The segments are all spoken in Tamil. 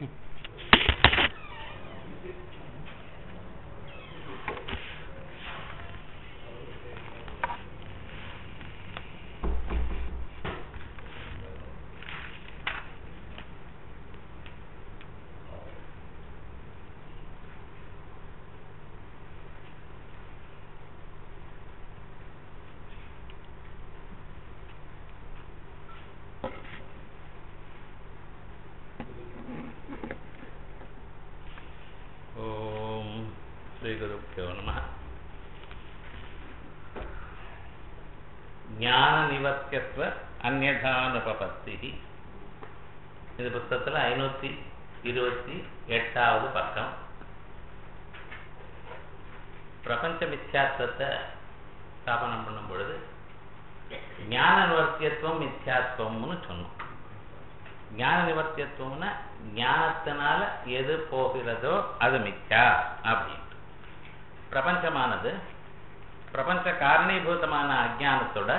ஓம் ஸ்ரீகுருப்போ நம ஞான நிவர்த்தியத்துவ அந்நதானுபபத்தி இது புத்தகத்தில் ஐநூற்றி இருபத்தி எட்டாவது பக்கம் பிரபஞ்ச மித்யாத்வத்தை ஸ்தாபனம் பண்ணும் பொழுது ஞான நிவர்த்தியத்துவம் மித்யாத்வம்னு சொன்னோம் ஞான நிவர்த்தியத்துவம்னா ஞானத்தினால எது போகிறதோ அது மித்யா அப்படின்ட்டு பிரபஞ்சமானது பிரபஞ்ச காரணீபூதமான அஜானத்தோட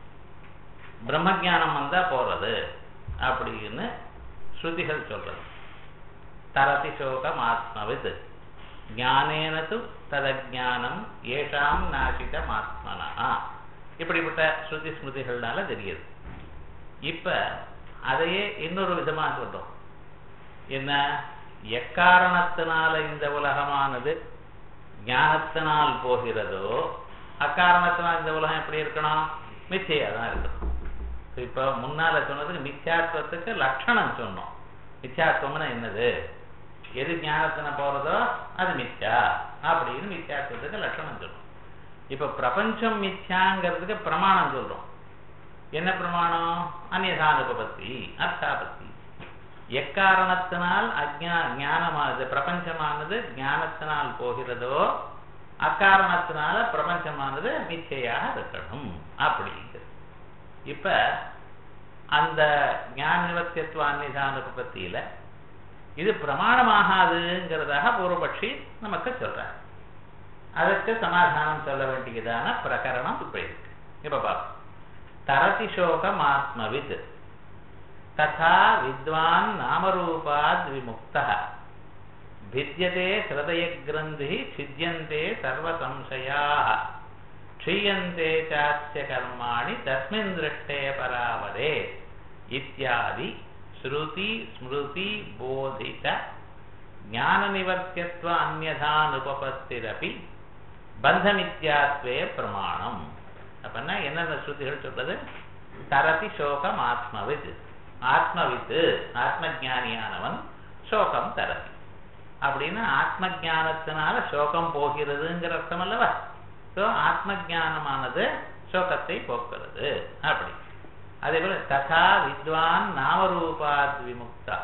பிரம்மஜானம் வந்தா போறது அப்படின்னு ஸ்ருதிகள் சொல்றது தரதி சோகம் ஆத்மவித் ஞானேனது ததஜானம் ஏஷாம் நாசிதம் ஆத்மனா இப்படிப்பட்ட ஸ்ருதி ஸ்மிருதிகள்னால தெரியுது இப்ப அதையே இன்னொரு விதமா சொல்றோம் என்ன எக்காரணத்தினால இந்த உலகமானது ஞானத்தினால் போகிறதோ அக்காரணத்தினால் இந்த உலகம் எப்படி இருக்கணும் மிச்சையா தான் இருக்கணும் இப்ப முன்னால சொன்னதுக்கு மித்யாத்வத்துக்கு லட்சணம் சொன்னோம் மித்யாத்வம்னா என்னது எது ஞானத்தின போறதோ அது மித்யா அப்படின்னு மித்யாத்வத்துக்கு லட்சணம் சொன்னோம் இப்ப பிரபஞ்சம் மித்யாங்கிறதுக்கு பிரமாணம் சொல்றோம் என்ன பிரமாணம் அந்நியதானுபபத்தி அர்த்தாபத்தி எக்காரணத்தினால் அஜா ஞானமானது பிரபஞ்சமானது ஞானத்தினால் போகிறதோ அக்காரணத்தினால பிரபஞ்சமானது மிச்சையாக இருக்கணும் அப்படிங்கிறது இப்ப அந்த ஞான நிவர்த்தியத்துவ அந்நிதானுபத்தியில இது பிரமாணமாகாதுங்கிறதாக பூர்வபட்சி நமக்கு சொல்றார் அதற்கு சமாதானம் சொல்ல வேண்டியதான பிரகரணம் இப்ப இருக்கு இப்ப பார்ப்போம் तरति शोकमात्मवित् तथा विद्वान् नामरूपाद् विमुक्तः भिद्यते हृदयग्रन्थिः छिद्यन्ते सर्वसंशयाः क्षीयन्ते चास्य कर्माणि तस्मिन् दृष्टे परावरे इत्यादि श्रुति स्मृति बोधित ज्ञाननिवर्त्यत्व अन्यथानुपपत्तिरपि பந்தமித்யாத்வே பிரமாணம் அப்படின்னா என்னென்ன ஸ்ருதிகள் சொல்றது தரதி சோகம் ஆத்மவித் ஆத்மவித்து ஆத்ம ஜானியானவன் சோகம் தரதி அப்படின்னா ஆத்ம ஜானத்தினால சோகம் போகிறதுங்கிற அர்த்தம் அல்லவா ஸோ ஆத்ம ஜானமானது சோகத்தை போக்குறது அப்படி அதே போல ததா வித்வான் நாமரூபாத் விமுக்தா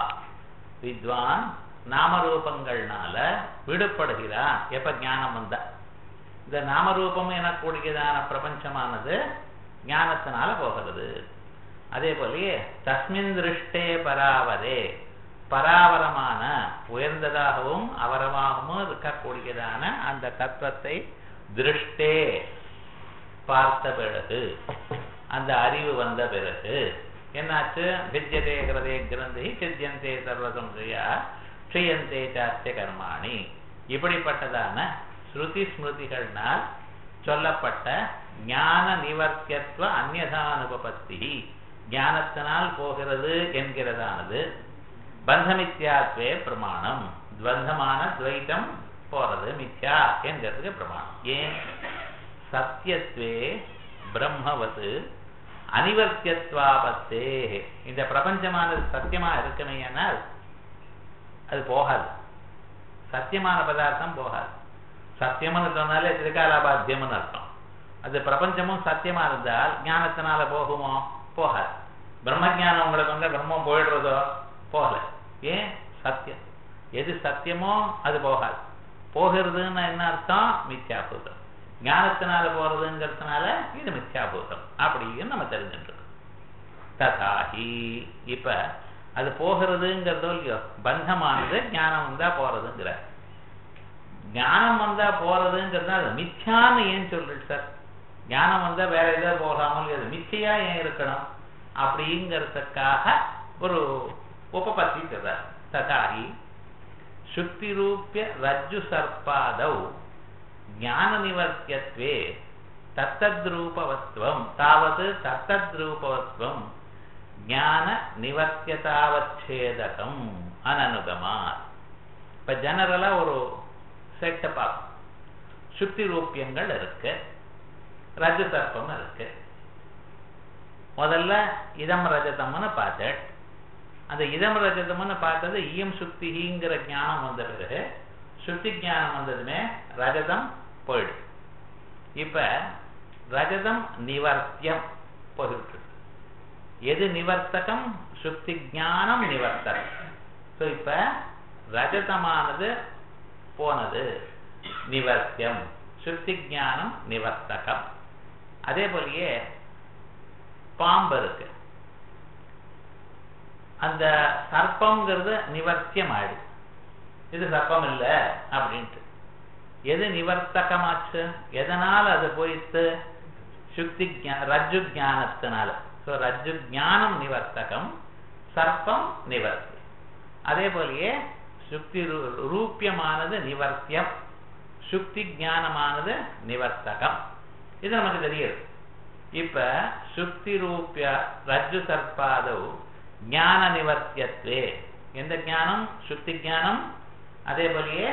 வித்வான் நாமரூபங்கள்னால விடுபடுகிறான் எப்ப ஞானம் வந்தா இந்த நாமரூபம் எனக்கூடியதான பிரபஞ்சமானது ஞானத்தினால போகிறது அதே போலயே தஸ்மின் திருஷ்டே பராவரே பராவரமான உயர்ந்ததாகவும் அவரமாகவும் இருக்கக்கூடியதான அந்த தத்துவத்தை திருஷ்டே பார்த்த பிறகு அந்த அறிவு வந்த பிறகு என்னாச்சு வித்தியதே கிரதே கிரந்தி சித்தியந்தே சர்வசம்சயா க்ஷியந்தே சாஸ்திய கர்மாணி இப்படிப்பட்டதான ஸ்ருதி ஸ்மிருதிகள்னால் சொல்லப்பட்ட ஞான நிவர்த்தியத்துவ அந்நதானுபபத்தி ஞானத்தினால் போகிறது என்கிறதானது பந்தமித்யாத்வே பிரமாணம் துவந்தமான துவைத்தம் போறது மித்யா என்கிறதுக்கு பிரமாணம் ஏன் சத்தியத்வே பிரம்மவது அனிவர்த்தியத்வாபத்தே இந்த பிரபஞ்சமானது சத்தியமா இருக்குமையானால் அது போகாது சத்தியமான பதார்த்தம் போகாது சத்தியம்னு சொன்னாலே திரிகாலாபாத்தியம்னு அர்த்தம் அது பிரபஞ்சமும் சத்தியமா இருந்தால் ஞானத்தினால போகுமோ போகாது பிரம்மஜானம் உங்களுக்கு வந்து பிரம்மம் போயிடுறதோ போகல ஏன் சத்தியம் எது சத்தியமோ அது போகாது போகிறதுன்னு என்ன அர்த்தம் மித்யாபூதம் ஞானத்தினால போறதுங்கிறதுனால இது மித்யாபூதம் அப்படின்னு நம்ம தெரிஞ்சுட்டு ததாஹி இப்ப அது போகிறதுங்கிறதோ இல்லையோ பந்தமானது ஞானம் வந்தா போறதுங்கிற ஞானம் வந்தா போறதுங்கிறது அது மிச்சான்னு ஏன் சொல்றீங்க சார் ஞானம் வந்தா வேற ஏதோ போகாமல் அது மிச்சையா ஏன் இருக்கணும் அப்படிங்கிறதுக்காக ஒரு உபபத்தி சொல்றார் ததாஹி சுக்திரூபிய ரஜ்ஜு சர்ப்பாதௌ ஞான நிவர்த்தியத்வே தத்தத்ரூபவத்வம் தாவது தத்தத்ரூபவத்வம் ஞான நிவர்த்தியதாவச்சேதகம் அனனுகமாத் இப்ப ஜெனரலா ஒரு செட்டப் ஆகும் சுத்தி ரூபியங்கள் இருக்கு ரஜ சர்ப்பம் இருக்கு முதல்ல இதம் ரஜதம்னு பார்த்தேன் அந்த இதம் ரஜதம்னு பார்த்தது இயம் சுத்திங்கிற ஞானம் வந்த பிறகு சுத்தி ஞானம் வந்ததுமே ரஜதம் போயிடுது இப்ப ரஜதம் நிவர்த்தியம் போயிட்டு எது நிவர்த்தகம் சுத்தி ஞானம் நிவர்த்தகம் ஸோ இப்ப ரஜதமானது போனது நிவர்த்தியம் சுத்தி ஞானம் நிவர்த்தகம் அதே போலயே பாம்பு இருக்கு அந்த சர்ப்பம்ங்கிறது நிவர்த்தியம் ஆயிடுது இது சர்ப்பம் இல்லை அப்படின்ட்டு எது நிவர்த்தகமாச்சு எதனால அது போயிட்டு சுக்தி ரஜ்ஜு ஜானத்தினால ஸோ ரஜ்ஜு ஜானம் நிவர்த்தகம் சர்ப்பம் நிவர்த்தி அதே போலயே சுக்தி ரூபியமானது நிவர்த்தியம் சுக்தி ஞானமானது நிவர்த்தகம் இது நமக்கு தெரியுது இப்ப சுக்தி ரூபிய ரஜ்ஜு சர்ப்பாதவ் ஞான நிவர்த்தியத்வே எந்த ஞானம் சுக்தி ஞானம் அதே போலயே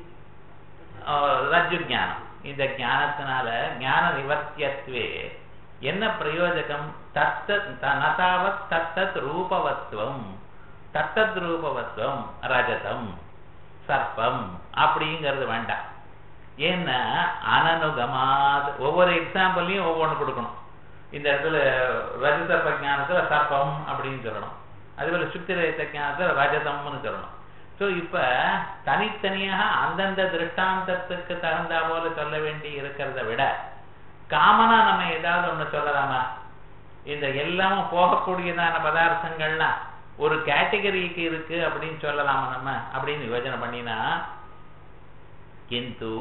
ரஜ்ஜு ஞானம் இந்த ஞானத்தினால ஞான நிவர்த்தியத்வே என்ன பிரயோஜகம் தத்தத் நதாவத் தத்தத் ரூபவத்துவம் தத்தத் ரூபவத்துவம் ரஜதம் சர்ப்பம் அப்படிங்கிறது வேண்டாம் ஏன்னா அனனுகமாத் ஒவ்வொரு எக்ஸாம்பிளையும் ஒவ்வொன்று கொடுக்கணும் இந்த இடத்துல ரஜசர்ப்ப ஞானத்துல சர்ப்பம் அப்படின்னு சொல்லணும் அதுபோல சுத்தி ரஜத ஞானத்துல ரஜதம்னு சொல்லணும் ஸோ இப்ப தனித்தனியாக அந்தந்த திருஷ்டாந்தத்துக்கு தகுந்தா போல சொல்ல வேண்டி இருக்கிறத விட காமனா நம்ம ஏதாவது ஒண்ணு சொல்லலாமா இந்த எல்லாமும் போகக்கூடியதான பதார்த்தங்கள்லாம் ஒரு கேட்டகரிக்கு இருக்கு அப்படின்னு சொல்லலாமா நம்ம அப்படின்னு யோஜனை பண்ணினா கிந்து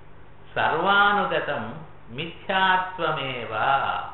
சர்வானுகதம் மித்யாத்வமேவா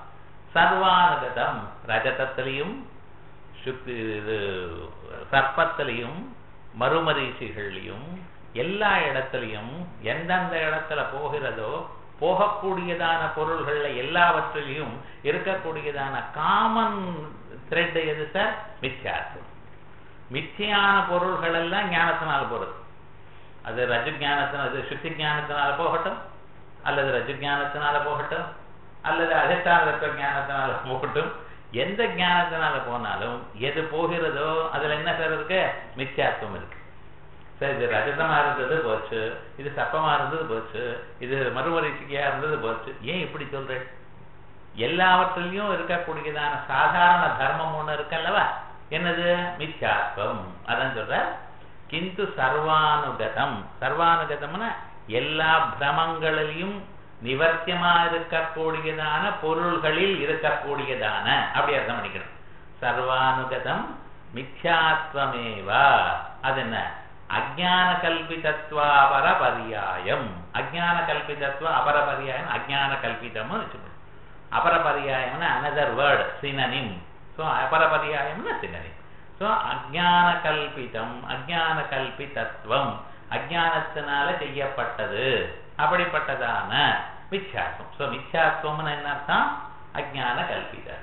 சர்வானுகதம் ரஜதத்திலையும் சுக்தி இது சர்ப்பத்திலையும் மறுமரீசிகள்லையும் எல்லா இடத்துலையும் எந்தெந்த இடத்துல போகிறதோ போகக்கூடியதான பொருள்கள்ல எல்லாவற்றிலையும் இருக்கக்கூடியதான காமன் த்ரெட் எது சார் மித்யாத்வம் மித்தியான பொருள்கள் எல்லாம் ஞானத்தினால போறது அது ரஜு ஞானத்தினால அது சுத்தி ஞானத்தினால போகட்டும் அல்லது ரஜு ஞானத்தினால போகட்டும் அல்லது அதிஷ்டான ஞானத்தினால போகட்டும் எந்த ஞானத்தினால போனாலும் எது போகிறதோ அதுல என்ன சார் இருக்கு மித்யாத்வம் இருக்கு சார் இது ரஜதமா இருந்தது போச்சு இது சப்பமா இருந்தது போச்சு இது மறுமரிசிக்கையா இருந்தது போச்சு ஏன் இப்படி சொல்றேன் எல்லாவற்றிலையும் இருக்கக்கூடியதான சாதாரண தர்மம் ஒண்ணு இருக்கல்லவா என்னது மித்யாத்வம் அதான் சொல்ற கிந்து சர்வானுகதம் சர்வானுகதம்னா எல்லா பிரமங்களிலையும் நிவர்த்தியமா இருக்கக்கூடியதான பொருள்களில் இருக்கக்கூடியதான அப்படி அர்த்தம் பண்ணிக்கணும் சர்வானுகதம் மித்யாத்வமேவா அது என்ன அஜான கல்பிதத்வ அபரபரியாயம் அஜான கல்பிதத்வ அபரபரியாயம் அஜான கல்பிதம்னு வச்சுக்கணும் அபரபரியாயம்னா அனதர் வேர்டு சினனிம் ஸோ அபரபரியாயம்னா சினனிம் ஸோ அஜான கல்பிதம் அஜான கல்பிதத்துவம் அஜானத்தினால செய்யப்பட்டது அப்படிப்பட்டதான மித்யாத்வம் ஸோ மித்யாத்வம்னு என்ன அர்த்தம் அஜான கல்பிதம்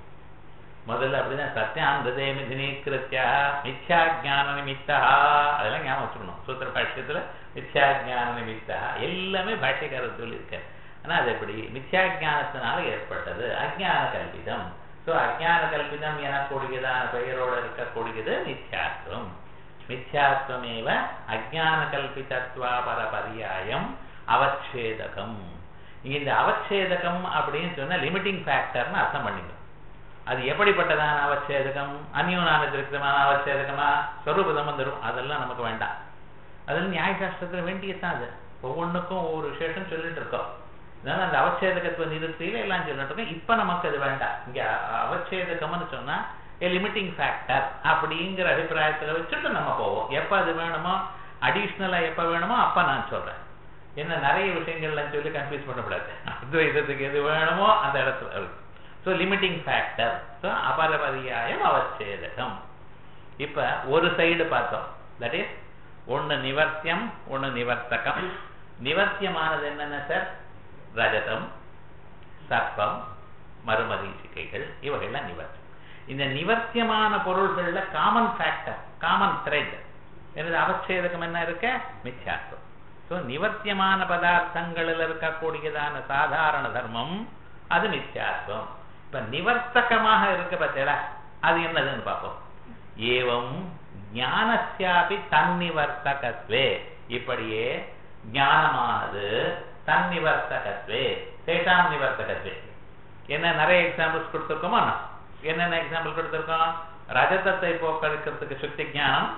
முதல்ல அப்படிதான் சத்தியான் ஹிருதய மிதினீக்கிருத்தியா மித்யா ஜான நிமித்தா அதெல்லாம் ஞாபகம் வச்சுக்கணும் சூத்திர பாஷ்யத்துல மித்யா ஜான நிமித்தா எல்லாமே பாஷ்யக்காரர் சொல்லியிருக்காரு ஆனா அது எப்படி மித்யா ஜானத்தினால ஏற்பட்டது அஜான கல்பிதம் ஸோ அஜான கல்பிதம் எனக்கூடியதான பெயரோடு இருக்கக்கூடியது மித்யாத்வம் மித்யாத்வமேவ அஜான கல்பிதத்வா பரபரியாயம் அவச்சேதகம் இந்த அவச்சேதகம் அப்படின்னு சொன்னா லிமிட்டிங் ஃபேக்டர்னு அர்த்தம் பண்ணிக்கணும் அது எப்படிப்பட்டதான அவச்சேதகம் அந்யூனான திருத்தமான அவச்சேதகமா சொரூப சம்பந்தரும் அதெல்லாம் நமக்கு வேண்டாம் அதெல்லாம் நியாயசாஸ்திரத்துல வேண்டியதுதான் அது ஒவ்வொன்றுக்கும் ஒவ்வொரு விசேஷம் சொல்லிட்டு இருக்கோம் அதனால அந்த அவச்சேதகத்துவ நிறுத்தியில எல்லாம் சொல்லிட்டு இருக்கோம் இப்ப நமக்கு அது வேண்டாம் இங்க அவச்சேதகம்னு சொன்னா லிமிட்டிங் ஃபேக்டர் அப்படிங்கிற அபிப்பிராயத்துல வச்சுட்டு நம்ம போவோம் எப்ப அது வேணுமோ அடிஷ்னலா எப்ப வேணுமோ அப்ப நான் சொல்றேன் என்ன நிறைய விஷயங்கள்லாம் சொல்லி கன்ஃபியூஸ் பண்ணக்கூடாது அத்வைதத்துக்கு எது வேணுமோ அந்த இடத்துல இருக்கு ஸோ லிமிட்டிங் ஃபேக்டர் ஸோ அபரபரியாயம் அவச்சேதகம் இப்ப ஒரு சைடு பார்த்தோம் தட் இஸ் ஒன்னு நிவர்த்தியம் ஒன்னு நிவர்த்தகம் நிவர்த்தியமானது என்னென்ன சார் ரஜதம் சர்ப்பம் மறுமரீச்சிக்கைகள் இவைகள்லாம் நிவர்த்தி இந்த நிவர்த்தியமான பொருள்கள்ல காமன் ஃபேக்டர் காமன் த்ரெட் எனது அவச்சேதகம் என்ன இருக்க மித்யாத்வம் ஸோ நிவர்த்தியமான பதார்த்தங்களில் இருக்கக்கூடியதான சாதாரண தர்மம் அது மித்யாத்வம் இப்ப நிவர்த்தகமாக இருக்க பத்தியல அது என்னதுன்னு பார்ப்போம் ஏவம் ஞானஸ்யாபி தன்னிவர்த்தகத்வே இப்படியே ஞானமானது தன்னிவர்த்தகத்வே சேஷாம் நிவர்த்தகத்வே என்ன நிறைய எக்ஸாம்பிள்ஸ் கொடுத்துருக்கோமா என்னென்ன எக்ஸாம்பிள் கொடுத்துருக்கோம் ரஜதத்தை போக்கடிக்கிறதுக்கு சுத்தி ஞானம்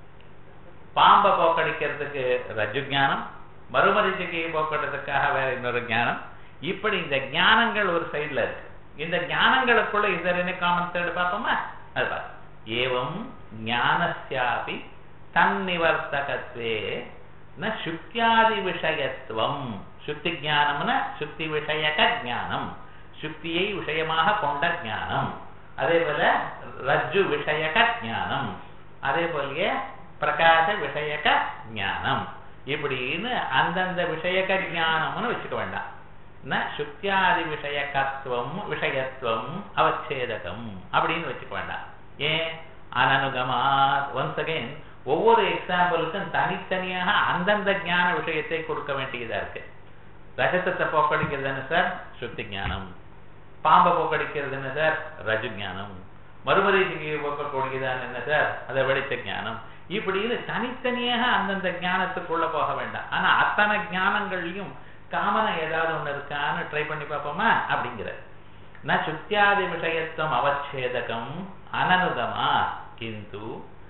பாம்பை போக்கடிக்கிறதுக்கு ரஜு ஞானம் மறுமரிச்சிக்கையை போக்கடிக்கிறதுக்காக வேற இன்னொரு ஞானம் இப்படி இந்த ஞானங்கள் ஒரு சைடுல இருக்கு இந்த ஞானங்களுக்குள்ள இதர் காமன் தேர்டு பார்ப்போமா அது பார்ப்போம் ஏவம் ஞானஸ்யாபி தன்னிவர்த்தகத்வே ந சுக்தியாதி விஷயத்துவம் சுத்தி ஞானம்னா சுத்தி விஷயக ஞானம் சுக்தியை விஷயமாக கொண்ட ஞானம் அதே போல ரஜ்ஜு விஷயக ஞானம் அதே போலயே பிரகாச விஷயக ஞானம் இப்படின்னு அந்தந்த விஷயக ஞானம்னு வச்சுக்க வேண்டாம் ந சுக்தியாதி விஷயகத்துவம் விஷயத்துவம் அவச்சேதகம் அப்படின்னு வச்சுக்க வேண்டாம் ஏன் அனனுகமாத் ஒன்ஸ் அகைன் ஒவ்வொரு எக்ஸாம்பிளுக்கும் தனித்தனியாக அந்தந்த ஞான விஷயத்தை கொடுக்க வேண்டியதா இருக்கு ரஜத்தத்தை போக்கடிக்கிறது என்ன சார் சுத்தி ஞானம் பாம்பை போக்கடிக்கிறது என்ன சார் ரஜு ஞானம் மறுமரீச்சிக்கு போக்கக்கூடியதான் என்ன சார் அதை வெளிச்ச ஞானம் இப்படின்னு தனித்தனியாக அந்தந்த ஞானத்துக்குள்ள போக வேண்டாம் ஆனா அத்தனை ஞானங்கள்லயும் காமனா ஏதாவது ஒண்ணு இருக்கான்னு ட்ரை பண்ணி பார்ப்போமா அப்படிங்கிற ந சுத்தியாதி விஷயத்துவம் அவச்சேதகம் அனனுகமா கிந்து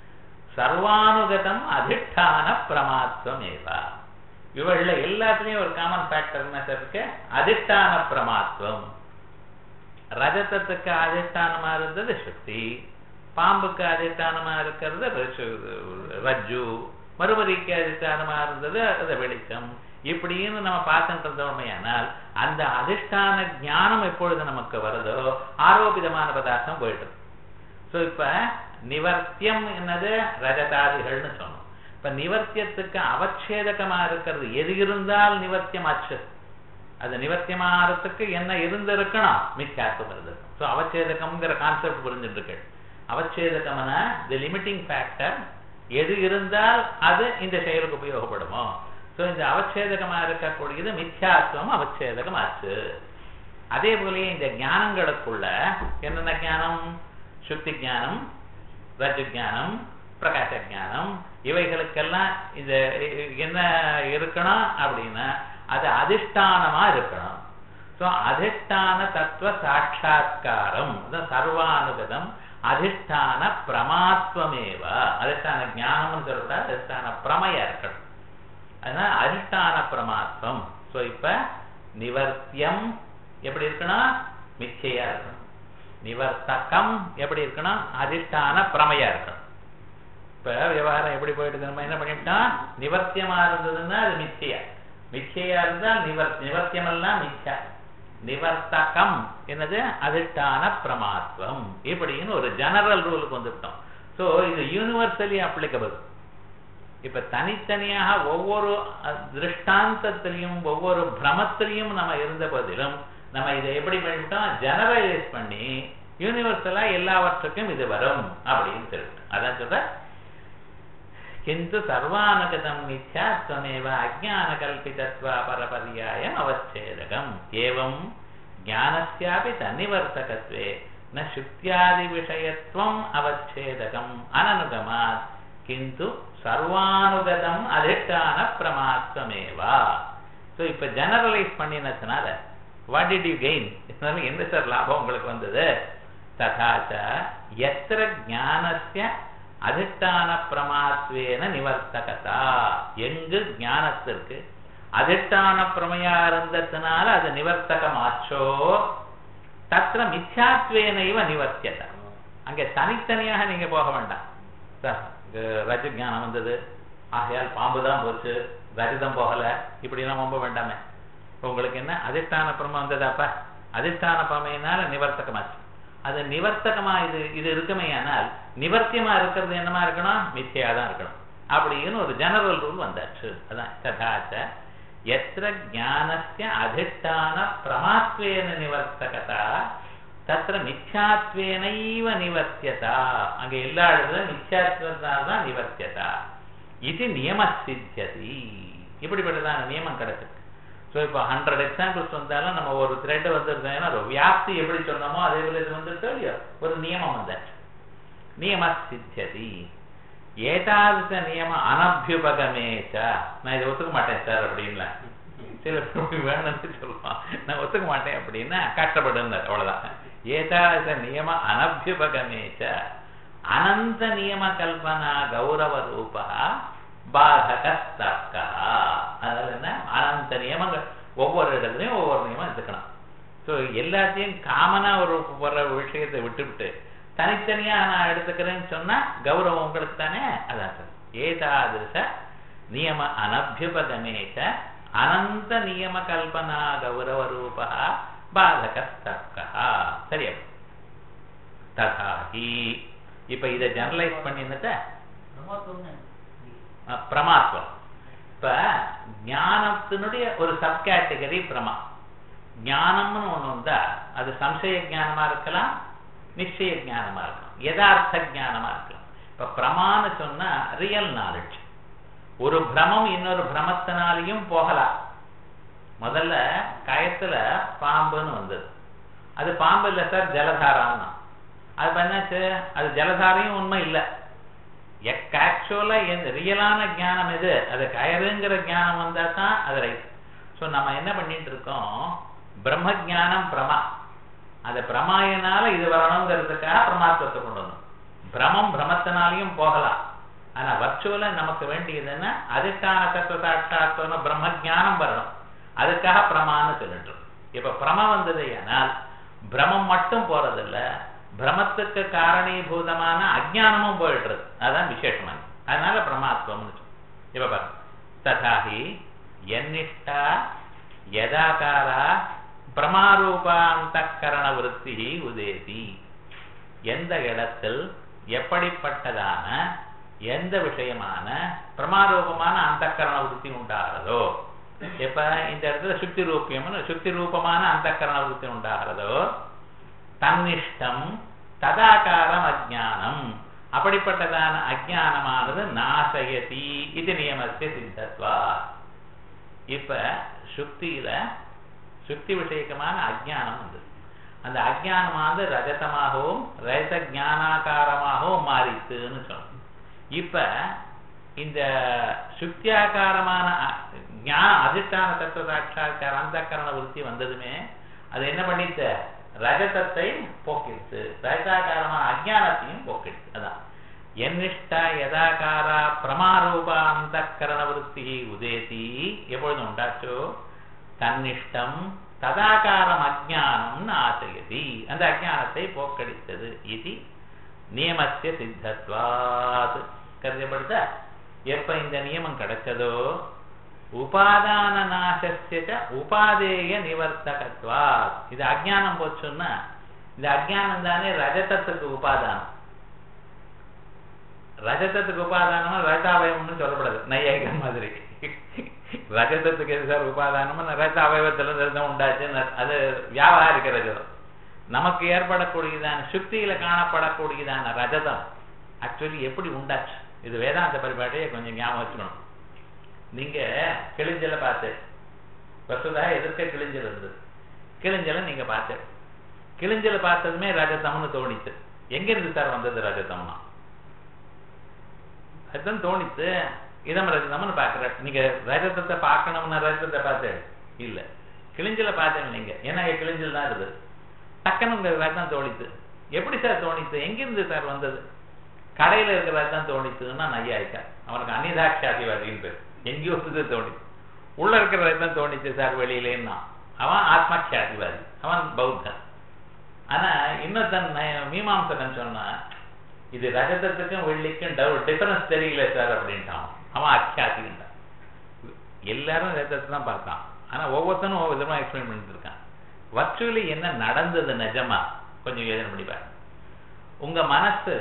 சர்வானுகதம் அதிஷ்டான பிரமாத்வம் ஏவா இவள்ல எல்லாத்துலயும் ஒரு காமன் ஃபேக்டர் என்ன சார் இருக்கு அதிஷ்டான பிரமாத்வம் ரஜதத்துக்கு அதிஷ்டானமா இருந்தது சக்தி பாம்புக்கு அதிஷ்டானமா இருக்கிறது ரஜ்ஜு மறுபடிக்கு அதிஷ்டானமா இருந்தது அது வெளிச்சம் இப்படின்னு நம்ம பார்த்துட்டு இருந்தோமையானால் அந்த அதிஷ்டான ஞானம் எப்பொழுது நமக்கு வருதோ ஆரோபிதமான பதார்த்தம் போயிடுது ஸோ இப்ப நிவர்த்தியம் என்னது ரஜதாதிகள்னு சொன்னோம் இப்ப நிவர்த்தியத்துக்கு அவச்சேதகமா இருக்கிறது எது இருந்தால் நிவர்த்தியம் ஆச்சு அது நிவர்த்தியமாறதுக்கு என்ன இருந்திருக்கணும் மித்யாத்துவம் இருந்திருக்கும் ஸோ அவச்சேதகம்ங்கிற கான்செப்ட் புரிஞ்சுட்டு இருக்கு அவச்சேதகம்னா தி லிமிட்டிங் ஃபேக்டர் எது இருந்தால் அது இந்த செயலுக்கு உபயோகப்படுமோ ஸோ இந்த அவச்சேதகமா இருக்கக்கூடியது மித்யாத்துவம் அவச்சேதகம் ஆச்சு அதே போலயே இந்த ஞானங்களுக்குள்ள என்னென்ன ஞானம் சுத்தி ஞானம் ரஜு ஞானம் பிரகாச ஞானம் இவைகளுக்கெல்லாம் இந்த என்ன இருக்கணும் அப்படின்னா அது அதிஷ்டானமா இருக்கணும் ஸோ அதிஷ்டான தத்துவ சாட்சா்காரம் சர்வானுகதம் அதிஷ்டான பிரமாத்வமேவ அதிஷ்டான ஞானம்னு சொல்லக்கூடாது அதிஷ்டான பிரமையா இருக்கணும் அதனால அதிஷ்டான பிரமாத்வம் ஸோ இப்ப நிவர்த்தியம் எப்படி இருக்கணும் மிச்சையா இருக்கணும் நிவர்த்தகம் எப்படி இருக்கணும் அதிஷ்டான பிரமையா இருக்கணும் இப்ப விவகாரம் எப்படி போயிட்டு நம்ம என்ன பண்ணிவிட்டோம் நிவர்த்தியமா இருந்ததுன்னா அது மிச்சையா மிச்சையா இருந்தால் நிவர் நிவர்த்தியம் எல்லாம் மிச்சா நிவர்த்தகம் என்னது அதிஷ்டான பிரமாத்வம் இப்படின்னு ஒரு ஜெனரல் ரூலுக்கு வந்துவிட்டோம் ஸோ இது யூனிவர்சலி அப்ளிகபிள் இப்ப தனித்தனியாக ஒவ்வொரு திருஷ்டாந்தத்திலையும் ஒவ்வொரு பிரமத்திலையும் நம்ம இருந்த போதிலும் நம்ம இதை எப்படி பண்ணிவிட்டோம் ஜெனரலைஸ் பண்ணி யூனிவர்சலா எல்லாவற்றுக்கும் இது வரும் அப்படின்னு சொல்லிட்டு அதான் சொல்ற किन्तु सर्वानुगतं मिथ्यात्वमेव अज्ञानकल्पितत्वा परपर्यायम् अवच्छेदकम् एवं ज्ञानस्यापि तन्निवर्तकत्वे न शुक्त्यादिविषयत्वम् अवच्छेदकम् अननुगमात् किन्तु சர்வானுகதம் அதிஷ்டான பிரமாத்வமேவ ஸோ இப்போ ஜெனரலைஸ் பண்ணினதுனால வாட் டிட் யூ கெயின் என்ன சார் லாபம் உங்களுக்கு வந்தது ததாச்ச எத்திர ஞானஸ்ய அதிஷ்டான பிரமாத்வேன நிவர்த்தகதா எங்கு ஞானத்திற்கு அதிஷ்டான பிரமையா இருந்ததுனால அது நிவர்த்தகம் ஆச்சோ தத்திர மித்யாத்வேனைவ நிவர்த்தியத அங்கே தனித்தனியாக நீங்க போக வேண்டாம் சார் ரஜ ஞானம் வந்தது ஆகையால் பாம்பு தான் போச்சு ரஜதம் போகல இப்படிலாம் ரொம்ப வேண்டாமே இப்போ உங்களுக்கு என்ன அதிஷ்டான பிரமம் வந்ததாப்பா அதிஷ்டான பிரமையினால நிவர்த்தகமாச்சு அது நிவர்த்தகமா இது இது இருக்குமே ஆனால் நிவர்த்தியமா இருக்கிறது என்னமா இருக்கணும் மித்தியா தான் இருக்கணும் அப்படின்னு ஒரு ஜெனரல் ரூல் வந்தாச்சு அதான் ததாச்ச எத்திர ஞானஸ்ய அதிஷ்டான பிரமாத்வேன நிவர்த்தகதா தத்திர மித்யாத்வேனைவ நிவர்த்தியதா அங்க எல்லா இடத்துல மித்யாத்வத்தால் தான் நிவர்த்தியதா இது நியம சித்தியதி இப்படிப்பட்டதான நியமம் கிடைச்சிருக்கு ஸோ இப்போ ஹண்ட்ரட் எக்ஸாம்பிள்ஸ் வந்தாலும் நம்ம ஒரு த்ரெட் வந்துருந்தோம்னா ஒரு வியாப்தி எப்படி சொன்னோமோ அதே போல இது வந்துருச்சோ இல்லையோ ஒரு நியமம் வந்தாச்சு நியம சித்தியதி ஏதாதிச நியம அனபியுபகமேச்ச நான் இதை ஒத்துக்க மாட்டேன் சார் அப்படின்ல சில பேர் வேணும்னு சொல்லுவான் நான் ஒத்துக்க மாட்டேன் அப்படின்னா கஷ்டப்படுன்னார் அவ்வளவுதான் ஏதாதிச நியம அனபியுபகமேச்ச அனந்த நியம கல்பனா கௌரவ ரூபா பாதக தர்க்கா அதாவது என்ன அனந்த நியமங்கள் ஒவ்வொரு இடத்துலையும் ஒவ்வொரு நியமம் எடுத்துக்கணும் ஸோ எல்லாத்தையும் காமனா ஒரு வர்ற விஷயத்தை விட்டுவிட்டு தனித்தனியா நான் எடுத்துக்கிறேன்னு சொன்னா கௌரவம் உங்களுக்கு தானே அதான் சார் ஏதாதிருஷ நியம அனபியுபகமேச்ச அனந்த நியம கல்பனா கௌரவ ரூபா பாதக தர்க்கா சரியா ததாஹி இப்ப இதை ஜெனரலைஸ் பண்ணிருந்த பிரமாத்வம் இப்ப ஞானத்தினுடைய ஒரு சப் கேட்டகரி பிரமா ஞானம்னு ஒண்ணு வந்தா அது சம்சய ஞானமா இருக்கலாம் நிச்சய ஞானமா இருக்கலாம் யதார்த்த ஞானமா இருக்கலாம் இப்ப பிரமான்னு சொன்னா ரியல் நாலேஜ் ஒரு பிரமம் இன்னொரு பிரமத்தினாலையும் போகலாம் முதல்ல கயத்துல பாம்புன்னு வந்தது அது பாம்பு இல்லை சார் ஜலதாரான்னு அது பண்ணாச்சு அது ஜலதாரையும் உண்மை இல்லை ஆக்சுவலா எந்த ரியலான ஞானம் எது அது கயறுங்கிற ஞானம் வந்தா தான் அது ரைட் ஸோ நம்ம என்ன பண்ணிட்டு இருக்கோம் பிரம்ம ஜானம் பிரமா அந்த பிரமாயனால இது வரணுங்கிறதுக்காக பிரமாத்துவத்தை கொண்டு வரணும் பிரமம் பிரமத்தினாலையும் போகலாம் ஆனா வர்ச்சுவலா நமக்கு வேண்டியதுன்னா அதுக்கான தத்துவ சாட்சாத்தன பிரம்ம ஜானம் வரணும் அதுக்காக பிரமான்னு சொல்லிட்டு இப்ப பிரம வந்தது ஆனால் பிரமம் மட்டும் போறதில்ல பிரமத்துக்கு காரணீபூதமான அஜானமும் போயிடுறது அதான் விசேஷமான அதனால பிரமாத்வம்னு இப்ப பாருங்க ததாகி என்னிஷ்டா யதாகாரா பிரமாரூபாந்தகரண விருத்தி உதேதி எந்த இடத்தில் எப்படிப்பட்டதான எந்த விஷயமான பிரமாரூபமான அந்தக்கரண விருத்தி உண்டாகிறதோ இப்ப இந்த இடத்துல சுத்தி ரூபியம்னு சுத்தி ரூபமான அந்தக்கரண விருத்தி உண்டாகிறதோ தன்னிஷ்டம் ததாகாரம் அஜானம் அப்படிப்பட்டதான அஜானமானது நாசயதி இது நியமத்திய சித்தத்வா இப்ப சுக்தியில சுக்தி விஷயக்கமான அஜானம் வந்து அந்த அஜானமானது ரஜதமாகவும் ரஜத ஜானாகாரமாகவும் மாறித்துன்னு சொன்னோம் இப்ப இந்த சுக்தியாகாரமான ஞான அதிஷ்டான தத்துவ சாட்சா்கார அந்த கரண விருத்தி வந்ததுமே அது என்ன பண்ணிட்டு ரஜதத்தை போக்கிடுச்சு ரஜதாகாரமான அஜானத்தையும் போக்கிடுச்சு அதான் என்னிஷ்ட யதாகாரா பிரமாரூபா அந்த கரண விருத்தி உதேதி எப்பொழுது உண்டாச்சோ தன்னிஷ்டம் ததாகாரம் அஜானம் ஆசையதி அந்த அஜானத்தை போக்கடித்தது இது நியமத்திய சித்தத்வாத் கருதப்படுத எப்ப இந்த நியமம் கிடைச்சதோ உபாதான நாசஸ்ய உபாதேய நிவர்த்தகத்வா இது அஜானம் போச்சுன்னா இந்த அஜானம் தானே ரஜதத்துக்கு உபாதானம் ரஜதத்துக்கு உபாதானமா ரஜாவயம்னு சொல்லப்படாது நையாயிகன் மாதிரி ரஜதத்துக்கு எது சார் உபாதானமா ரஜ அவயவத்துல இருந்து உண்டாச்சு அது வியாபாரிக்க ரஜதம் நமக்கு ஏற்படக்கூடியதான சுக்தியில காணப்படக்கூடியதான ரஜதம் ஆக்சுவலி எப்படி உண்டாச்சு இது வேதாந்த பரிபாட்டையே கொஞ்சம் ஞாபகம் வச்சுக்கணும் நீங்க கிழிஞ்சல பார்த்து வசதா எதிர்க்க கிழிஞ்சல் இருந்தது கிழிஞ்சல நீங்க பார்த்து கிழிஞ்சல பார்த்ததுமே ரஜதம்னு தோணிச்சு எங்க இருந்து சார் வந்தது ரஜதம்னா அதுதான் தோணித்து இதம் ரஜதம்னு பாக்குற நீங்க ரஜதத்தை பார்க்கணும்னா ரஜதத்தை பார்த்து இல்ல கிழிஞ்சல பார்த்தேன் நீங்க ஏன்னா கிழிஞ்சல் தான் இருக்குது டக்குன்னு உங்க ரஜம் தோணித்து எப்படி சார் தோணித்து எங்கிருந்து சார் வந்தது கடையில இருக்கிற ரஜம் தோணித்துன்னா நையாயிக்கா அவனுக்கு அந்நிதாட்சாதிவாதின்னு பேர் எங்கேயோ வந்து தோணிச்சு உள்ள இருக்கிற ரஜம் தோணிச்சு சார் வெளியிலேன்னா அவன் ஆத்மாட்சாதிவாதி அவன் பௌத்தன் ஆனா இன்னொருத்தன் மீமாம்சகன் சொன்னா இது ரஜதத்துக்கும் வெள்ளிக்கும் டவு டிஃபரன்ஸ் தெரியல சார் அப்படின்ட்டான் அவன் அக்கியாசின்ட்டான் எல்லாரும் ரஜத்தை தான் பார்த்தான் ஆனா ஒவ்வொருத்தனும் ஒவ்வொரு விதமா எக்ஸ்பிளைன் பண்ணிட்டு இருக்கான் வர்ச்சுவலி என்ன நடந்தது நிஜமா கொஞ்சம் யோசனை பண்ணி பாருங்க உங்க மனசு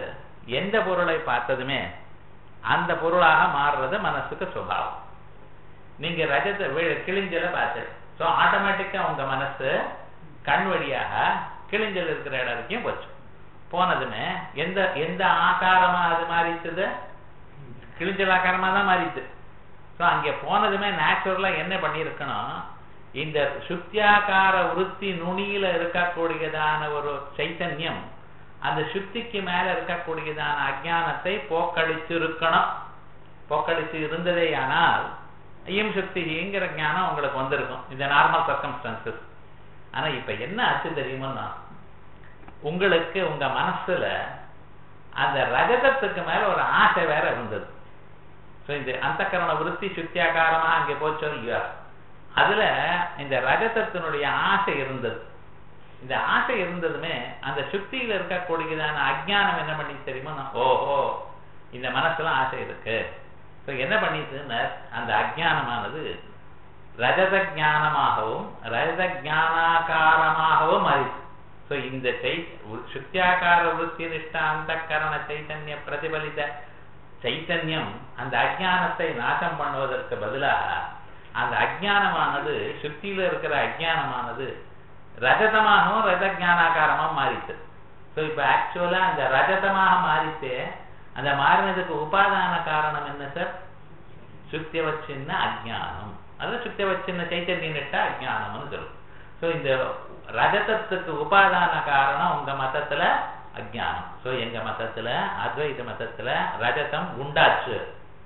எந்த பொருளை பார்த்ததுமே அந்த பொருளாக மாறுறது மனசுக்கு சுபாவம் நீங்க ரஜத்தை வி- கிழிஞ்சல பார்த்து ஸோ ஆட்டோமேட்டிக்கா உங்க மனசு கண் வழியாக கிழிஞ்சல் இருக்கிற இடம் வரைக்கும் போச்சு போனதுமே எந்த எந்த ஆகாரமா அது மாறிச்சுது கிழிஞ்சல் ஆகாரமா தான் மாறிச்சு ஸோ அங்கே போனதுமே நேச்சுரலா என்ன பண்ணியிருக்கணும் இந்த சுத்தியாகார விருத்தி நுனியில இருக்கக்கூடியதான ஒரு சைத்தன்யம் அந்த சுத்திக்கு மேல இருக்கக்கூடியதான அஜானத்தை போக்கடிச்சு இருக்கணும் போக்கடிச்சு இருந்ததே ஆனால் ஐயம் சுக்திங்கிற ஞானம் உங்களுக்கு வந்திருக்கும் இந்த நார்மல் சர்க்கம்ஸ்டன்சஸ் ஆனா இப்ப என்ன ஆச்சு தெரியுமா உங்களுக்கு உங்க மனசுல அந்த ரஜதத்துக்கு மேல ஒரு ஆசை வேற இருந்தது ஸோ இந்த அந்தக்கரண விருத்தி சுத்தியாகாரமா அங்கே போச்சோ இல்லையா அதுல இந்த ரஜதத்தினுடைய ஆசை இருந்தது இந்த ஆசை இருந்ததுமே அந்த சுத்தியில இருக்கக்கூடியதான அஜ்ஞானம் என்ன பண்ணி தெரியுமா ஓஹோ இந்த மனசுல ஆசை இருக்கு ஸோ என்ன பண்ணிச்சுன்னா அந்த அஜ்ஞானமானது ரஜத ஞானமாகவும் ரஜத ஞானாகாரமாகவும் மாறிச்சு ஸோ இந்த சை சுத்தியாகார விருத்தி நிஷ்ட அந்த கரண சைத்தன்ய பிரதிபலித்த சைத்தன்யம் அந்த அஜ்ஞானத்தை நாசம் பண்ணுவதற்கு பதிலாக அந்த அஜ்ஞானமானது சுத்தியில இருக்கிற அஜ்ஞானமானது ரஜதமாகவும் ரஜ ஞானாகாரமா மாறிச்சு ஸோ இப்போ ஆக்சுவலா அந்த ரஜதமாக மாறிச்சு அந்த மாறினதுக்கு உபாதான காரணம் என்ன சார் சுத்தியவச்சின்ன அஜ்ஞானம் அது சுத்தியவச்சின்ன சைத்தன்ய நிட்ட அஜ்ஞானம்னு சொல்லும் ஸோ இந்த ரஜதத்துக்கு உபாதான காரணம் உங்க மதத்துல அஜ்ஞானம் ஸோ எங்க மதத்துல அத்வைத மதத்துல ரஜதம் உண்டாச்சு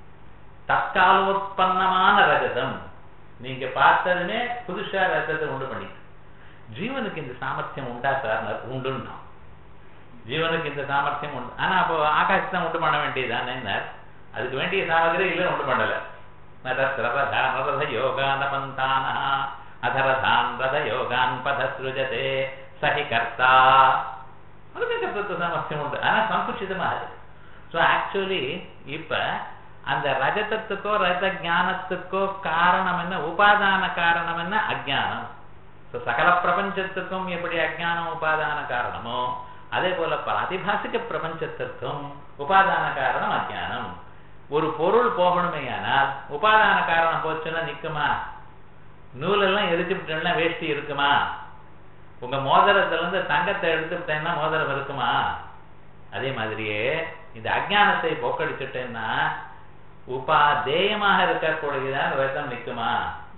தற்காலோத்பன்னமான ரஜதம் நீங்க பார்த்ததுமே புதுசா ரஜத்தை உண்டு பண்ணிட்டு ஜீவனுக்கு இந்த சாமர்த்தியம் உண்டா சார் உண்டுன்னா ஜீவனுக்கு இந்த சாமர்த்தியம் உண்டு ஆனா அப்போ ஆகாசத்தை உண்டு பண்ண வேண்டியதுதானே அதுக்கு வேண்டிய சாமகிரி இல்லை உண்டு பண்ணல நரத யோகான பந்தான அதரதான் ரத யோகான் பத சுருஜதே சஹி கர்த்தா அதுக்கு கர்த்தத்துவ சாமர்த்தியம் உண்டு ஆனா சங்குச்சிதமா இருக்கு ஸோ ஆக்சுவலி இப்ப அந்த ரஜதத்துக்கோ ரஜ ஞானத்துக்கோ காரணம் என்ன உபாதான காரணம் என்ன அஜ்ஞானம் ஸோ சகல பிரபஞ்சத்துக்கும் எப்படி அஜ்ஞானம் உபாதான காரணமோ அதே போல பிராதிபாசிக பிரபஞ்சத்திற்கும் உபாதான காரணம் அஜ்ஞானம் ஒரு பொருள் போகணுமே ஆனால் உபாதான காரணம் போச்சுன்னா நிக்குமா நூலெல்லாம் எரிச்சுட்டேன்னா வேஷ்டி இருக்குமா உங்க மோதிரத்துல இருந்து தங்கத்தை எடுத்துட்டேன்னா மோதிரம் இருக்குமா அதே மாதிரியே இந்த அஜ்ஞானத்தை போக்கடிச்சுட்டேன்னா உபாதேயமாக இருக்கக்கூடியதான் வேதம் நிக்குமா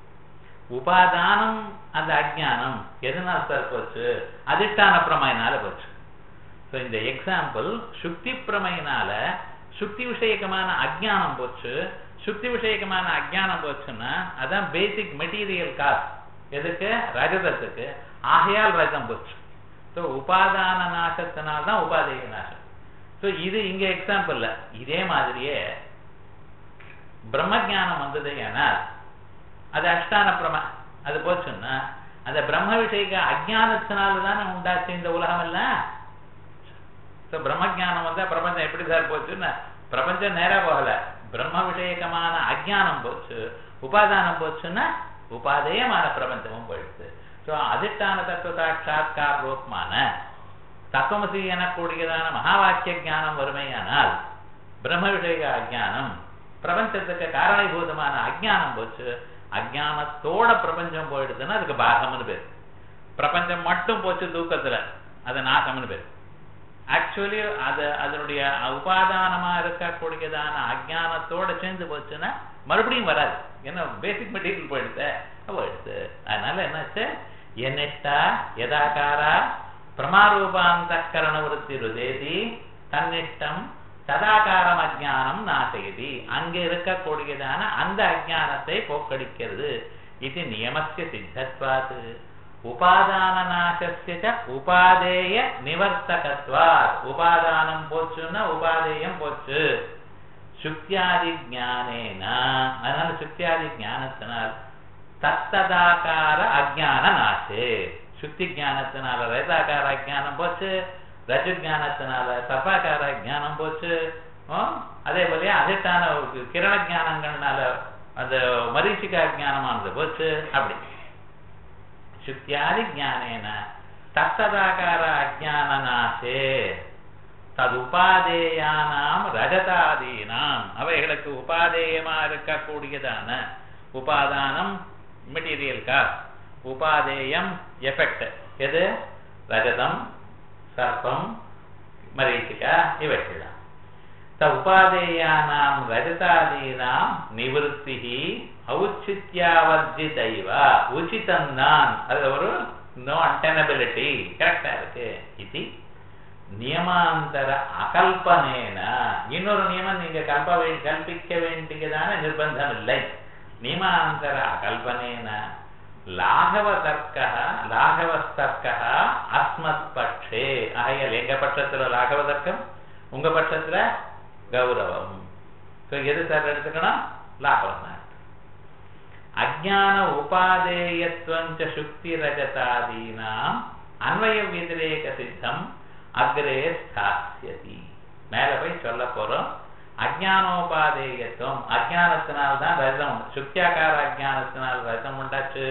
உபாதானம் அந்த அஜ்ஞானம் எதனால சார் போச்சு அதிஷ்டான பிரமையினால போச்சு ஸோ இந்த எக்ஸாம்பிள் சுக்தி பிரமையினால சுக்தி விஷயகமான அஜ்ஞானம் போச்சு சுக்தி விஷயகமான அஜ்ஞானம் போச்சுன்னா அதான் பேசிக் மெட்டீரியல் காஸ்ட் எதுக்கு ரஜதத்துக்கு ஆகையால் ரஜம் போச்சு ஸோ உபாதான நாசத்தினால்தான் உபாதேய நாசம் ஸோ இது இங்க எக்ஸாம்பிள்ல இதே மாதிரியே பிரம்மஜானம் வந்தது ஏனால் அது அஷ்டான பிரம அது போச்சுன்னா அந்த பிரம்ம விஷயக்க அஜானத்தினால தானே உண்டாச்சு இந்த உலகம் எல்லாம் ஸோ பிரம்மஜானம் வந்தா பிரபஞ்சம் எப்படி சார் போச்சுன்னா பிரபஞ்சம் நேரா போகல பிரம்ம விஷயகமான அஜானம் போச்சு உபாதானம் போச்சுன்னா உபாதேயமான பிரபஞ்சமும் போயிடுச்சு ஸோ அதிஷ்டான தத்துவ சாட்சாத்கார ரூபமான தத்துவமசி எனக்கூடியதான மகா வாக்கிய ஜானம் வறுமையானால் பிரம்ம விஷய அஜானம் பிரபஞ்சத்துக்கு காரணீபூதமான அஜானம் போச்சு அஜானத்தோட பிரபஞ்சம் போயிடுதுன்னா அதுக்கு பாகம்னு பேர் பிரபஞ்சம் மட்டும் போச்சு தூக்கத்துல அது நாசம்னு பேர் ஆக்சுவலி அது அதனுடைய உபாதானமா இருக்கக்கூடியதான அஜானத்தோட சேர்ந்து போச்சுன்னா மறுபடியும் வராது ஏன்னா பேசிக் மெட்டீரியல் போயிடுது போயிடுது அதனால என்னாச்சு என்னிஷ்டா யதாகாரா பிரமாரூபாந்தகரண விருத்தி ருதேதி தன்னிஷ்டம் சதாகாரம் அஜானம் நாசயதி அங்க இருக்கக்கூடியதான அந்த அஜானத்தை போக்கடிக்கிறது இது நியமசிய சித்தத்வாது உபாதான நாசஸ்ய உபாதேய நிவர்த்தகத்வாத் உபாதானம் போச்சுன்னா உபாதேயம் போச்சு சுக்தியாதி ஜானேனா அதனால சுக்தியாதி ஞானத்தினால் தத்ததாகார அஜான நாசே சுத்தி ஜானத்தினால ரேதாகார அஜானம் போச்சு ரஜு ஜானத்தினால சர்வாகார ஜானம் போச்சு அதே போல அதிஷ்டான கிரண ஜானங்கள்னால அந்த மரீச்சிகா ஜானமானது போச்சு அப்படி சுத்தியாதி ஜானேன தத்ததாகார அஜான நாசே ததுபாதேயானாம் ரஜதாதீனாம் அவைகளுக்கு உபாதேயமா இருக்கக்கூடியதான உபாதானம் மெட்டீரியல் காஸ்ட் உபாதேயம் எஃபெக்ட் எது ரஜதம் சர்ப்பம் மரீச்சிகா இவைகள்லாம் த உபாதேயானாம் ரஜதாதீனாம் நிவர்த்தி ஔச்சித்யாவர்ஜிதைவ உச்சிதம் தான் அது ஒரு நோ அன்டெனபிலிட்டி கரெக்டா இருக்கு இது நியமாந்தர அகல்பனேன இன்னொரு நியமம் நீங்க கல்ப வே- கல்பிக்க வேண்டியதான நிர்பந்தம் இல்லை நியமாந்தர அகல்பனேன லாகவ தர்க்க லாகவஸ்தர்க்க அஸ்மத் பட்சே ஆகையால் எங்க பட்சத்துல லாகவ தர்க்கம் உங்க பட்சத்துல கௌரவம் So, எது சார் எடுத்துக்கணும் லாபம் தான் அஜான உபாதேயத்வஞ்ச சுக்தி ரஜதாதீனாம் அன்வய விதிரேக சித்தம் அக்ரே ஸ்தாஸ்யதி மேல போய் சொல்ல போறோம் அஜானோபாதேயத்துவம் அஜானத்தினால்தான் ரஜம் உண்டு சுக்தியாக்கார அஜானத்தினால் ரஜம் உண்டாச்சு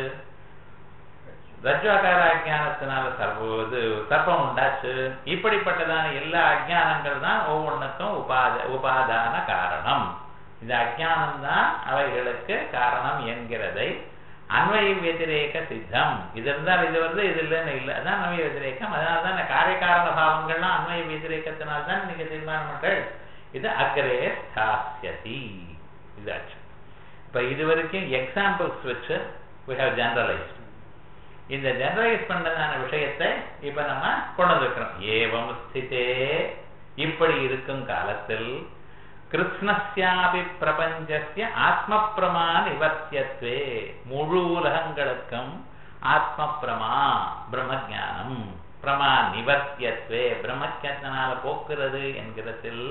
ரஜ்வாகார அஜானத்தினால சர்வ இது சர்ப்பம் உண்டாச்சு இப்படிப்பட்டதான எல்லா அஜானங்கள் தான் ஒவ்வொன்றுக்கும் உபாத உபாதான காரணம் இந்த அஜானம் தான் அவைகளுக்கு காரணம் என்கிறதை அன்வய व्यतिरेக சித்தம் இது இருந்தால் இது வந்து இது இல்லைன்னு இல்லை அதான் அன்வய व्यतिरेகம் அதனால தான் இந்த காரியகாரண பாவங்கள்லாம் அன்வய व्यतिरेகத்தினால தான் நீங்க தீர்மானங்கள் இது அக்ரே ஸ்தாஸ்யதி இதாச்சு இப்ப இது வரைக்கும் எக்ஸாம்பிள்ஸ் வச்சு we have generalized இந்த ஜெனரலைஸ் பண்ணதான விஷயத்தை இப்ப நம்ம கொண்டு வந்திருக்கிறோம் ஏவம் ஸ்திதே இப்படி இருக்கும் காலத்தில் கிருஷ்ணஸ்யாபி பிரபஞ்சஸ்ய ஆத்ம பிரமா நிவர்த்தியத்வே முழு உலகங்களுக்கும் ஆத்ம பிரமா பிரம்மஜானம் பிரமா நிவர்த்தியத்வே பிரம்மஜானத்தினால போக்குறது என்கிறதில்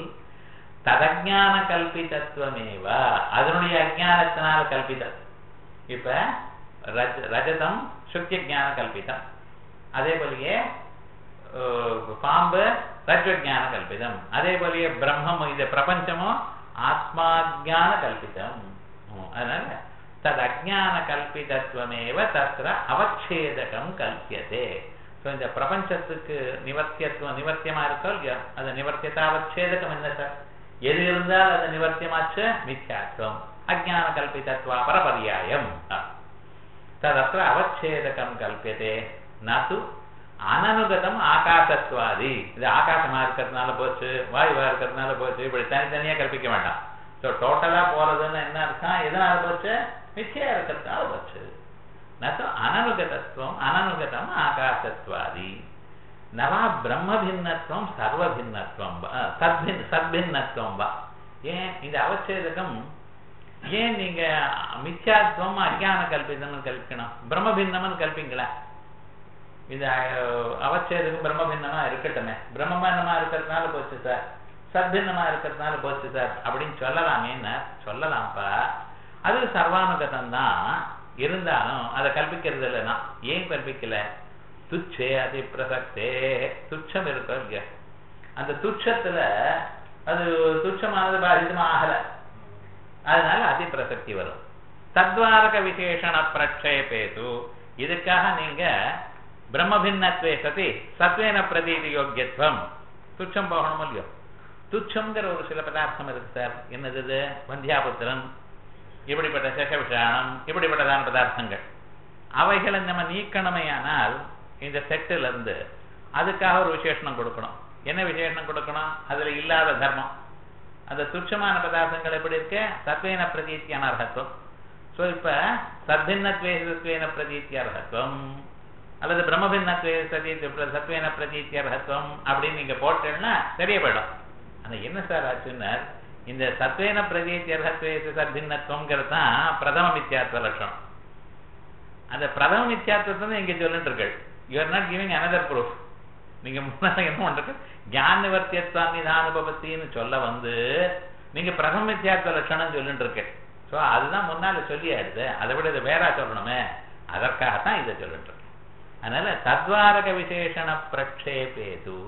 ததஜான கல்பிதத்துவமேவ அதனுடைய அஜானத்தினால கல்பிதம் இப்ப ரஜ ரஜதம் சுக்தி ஜான கல்பிதம் அதே போலயே அஹ், பாம்பு ரஜ்வஜான கல்பிதம் அதே போலயே பிரம்மம் இது பிரபஞ்சமும் ஆத்மாஜான கல்பிதம் ம், அதனால தது அஜான கல்பிதத்துவமேவ தத்திர அவச்சேதகம் கல்பியதே ஸோ இந்த பிரபஞ்சத்துக்கு நிவர்த்தியத்துவம் நிவர்த்தியமா இருக்கோ இல்லையா அது நிவர்த்தியதா அவச்சேதகம் என்ன சார் எது இருந்தால் அது நிவர்த்தியமாச்சு மித்யாத்வம் அஜான கல்பிதத்வா பரபரியாயம் ததற்ற அவச்சேதகம் கல்பியதே நது அனனுகதம் ஆகாசத்வாதி இது ஆகாசமா இருக்கிறதுனால போச்சு வாயுவா இருக்கிறதுனால போச்சு இப்படி தனித்தனியா கல்பிக்க வேண்டாம் ஸோ டோட்டலா போறதுன்னு என்ன அர்த்தம் எதனால போச்சு மிச்சையா இருக்கிறதுனால போச்சு நது அனனுகதத்துவம் அனனுகதம் ஆகாசத்வாதி நவா பிரம்ம பின்னத்துவம் சர்வ பின்னத்துவம் சத்பின் சத்பின்னத்துவம் வா ஏன் இந்த அவச்சேதகம் ஏன் நீங்க மித்யாத்வம் அஜான கல்பிதம்னு கல்பிக்கணும் பிரம்ம பின்னம்னு கல்பிங்களா இது அஹ், அவச்சேதகம் பிரம்ம பின்னமா இருக்கட்டுமே பிரம்ம பின்னமா இருக்கிறதுனால போச்சு சார் சத்பின்னமா இருக்கிறதுனால போச்சு சார் அப்படின்னு சொல்லலாமேன்னு சொல்லலாம்ப்பா அது சர்வானுகதம் தான் இருந்தாலும் அதை கல்பிக்கிறது இல்லைன்னா ஏன் கல்பிக்கல துச்சே அதி பிரசக்தே துச்சம் இருக்கும் இல்லையா அந்த துச்சத்துல அது துச்சமானது பாதிதமா ஆகல அதனால அதி பிரசக்தி வரும் தத்வாரக விசேஷண பிரக்ஷேபேது இதுக்காக நீங்க பிரம்ம பின்னத்வே சதி சத்வேன பிரதீதி யோக்கியத்துவம் துச்சம் போகணும் இல்லையோ துச்சம்ங்கிற ஒரு சில பதார்த்தம் இருக்கு சார் என்னது இது வந்தியாபுத்திரன் இப்படிப்பட்ட சேஷவிஷானம் இப்படிப்பட்டதான பதார்த்தங்கள் அவைகளை நம்ம நீக்கணுமையானால் இந்த செட்டில இருந்து அதுக்காக ஒரு விசேஷணம் கொடுக்கணும் என்ன விசேஷணம் கொடுக்கணும் அதுல இல்லாத தர்மம் அந்த துச்சமான பதார்த்தங்கள் எப்படி இருக்கு சத்வேன பிரதீத்தி அனர்ஹத்துவம் ஸோ இப்ப சத்பின்னத்வே சத்வேன பிரதீத்தி அர்ஹத்துவம் அல்லது பிரம்மபின்னத்வே சதி சத்வேன பிரதீத்தி அர்ஹத்துவம் அப்படின்னு நீங்க போட்டேன்னா தெரிய போயிடும் ஆனா என்ன சார் ஆச்சுன்னா இந்த சத்வேன பிரதீத்தி அர்ஹத்வே சத்பின்னத்துவங்கிறது தான் பிரதம மித்யாத்வ லட்சணம் அந்த பிரதம மித்யாத்வத்தை இங்க சொல்லிட்டு இருக்கு you are not giving another proof நீங்க முன்னால என்ன பண்றது ஞான நிவர்த்தியத்வா நிதானுபவத்தின்னு சொல்ல வந்து நீங்க பிரதம மித்யாத்வ லட்சணம் சொல்லிட்டு இருக்கு ஸோ அதுதான் முன்னால சொல்லி ஆயிடுது அதை விட இது வேற சொல்லணுமே அதற்காகத்தான் இதை சொல்லிட்டு இருக்கு அதனால தத்வாரக விசேஷண பிரக்ஷேபேது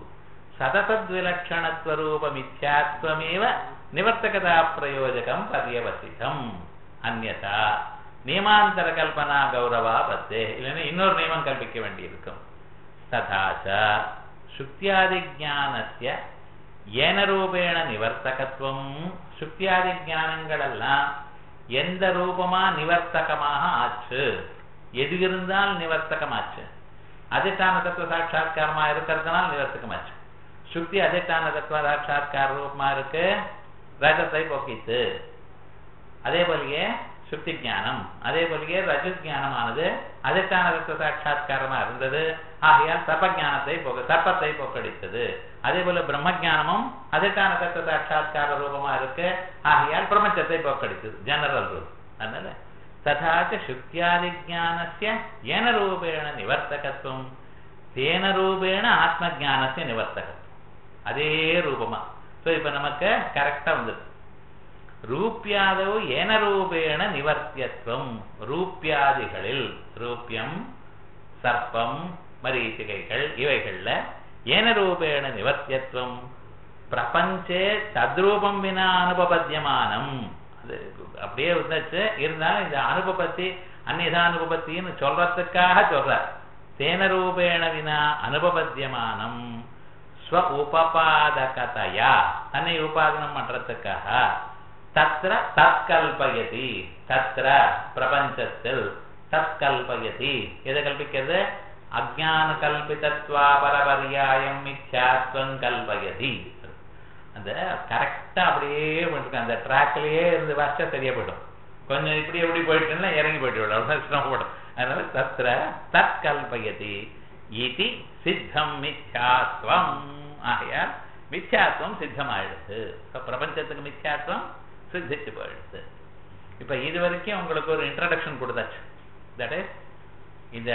சதசத்விலட்சணத்வரூப மித்யாத்வமேவ நிவர்த்தகதா பிரயோஜகம் பரியவசிதம் அந்யதா நியமாந்தர கல்பனா கௌரவா பத்தே இல்லைன்னா இன்னொரு நியமம் கல்பிக்க வேண்டியிருக்கும் ததாச்ச சுக்தியாதி ஜானஸ்ய ஏன ரூபேண நிவர்த்தகத்துவம் சுக்தியாதி ஞானங்கள் எல்லாம் எந்த ரூபமா நிவர்த்தகமாக ஆச்சு எது இருந்தால் நிவர்த்தகமாச்சு அதிஷ்டான தத்துவ சாட்சா்காரமா இருக்கிறதுனால நிவர்த்தகமாச்சு சுக்தி அதிஷ்டான தத்துவ சாட்சா்கார ரூபமா இருக்கு ரஜத்தை போக்கித்து அதே போலயே சுக்தி ஞானம் அதே போலயே ரஜு ஞானமானது அதிஷ்டான தத்துவ சாட்சா்காரமா இருந்தது ஆகையால் சர்ப்ப ஞானத்தை போக்க சர்ப்பத்தை போக்கடித்தது அதே போல பிரம்ம ஞானமும் அதிஷ்டான தத்துவ சாட்சா்கார ரூபமா இருக்கு ஆகையால் பிரபஞ்சத்தை போக்கடித்தது ஜெனரல் ரூல் அதனால ததாச்ச சுக்தியாதி ஜானஸ்ய ஏன ரூபேண நிவர்த்தகத்துவம் தேன ரூபேண ஆத்ம ஜானஸ்ய நிவர்த்தகத்துவம் அதே ரூபமா ஸோ இப்போ நமக்கு கரெக்டா வந்துருக்கு ரூப்யாதவ் ஏன ரூபேண நிவர்த்தியத்துவம் ரூப்யாதிகளில் ரூப்யம் சர்ப்பம் மரீச்சிகைகள் இவைகள்ல ஏன ரூபேண நிவர்த்தியத்துவம் பிரபஞ்சே தத்ரூபம் வினா அனுபபத்தியமானம் அது அப்படியே வந்துச்சு இருந்தாலும் இந்த அனுபபத்தி அந்நிதானுபபத்தின்னு சொல்றதுக்காக சொல்றார் தேன ரூபேண வினா அனுபபத்தியமானம் ஸ்வ உபபாதகதையா தன்னை உபாதனம் பண்றதுக்காக தத்ர தற்கல்பயதி தத்ர பிரபஞ்சத்தில் தற்கல்பயதி எதை கல்பிக்கிறது அஜான கல்பிதத்வா பரபரியாயம் மித்யாத்வம் கல்பயதி அந்த கரெக்டா அப்படியே பண்ணிருக்க அந்த ட்ராக்லயே இருந்து வச்சா சரியா போயிடும் கொஞ்சம் இப்படி எப்படி போயிட்டுன்னா இறங்கி போயிட்டு விடும் சிரமப்படும் அதனால தத்ர தற்கல்பயதி இது சித்தம் மித்யாத்வம் ஆகையால் மித்யாத்வம் சித்தமாயிடுது பிரபஞ்சத்துக்கு மித்யாத்வம் சித்திச்சு போயிடுது இப்ப இது வரைக்கும் உங்களுக்கு ஒரு இன்ட்ரடக்ஷன் கொடுத்தாச்சு தட் இஸ் இந்த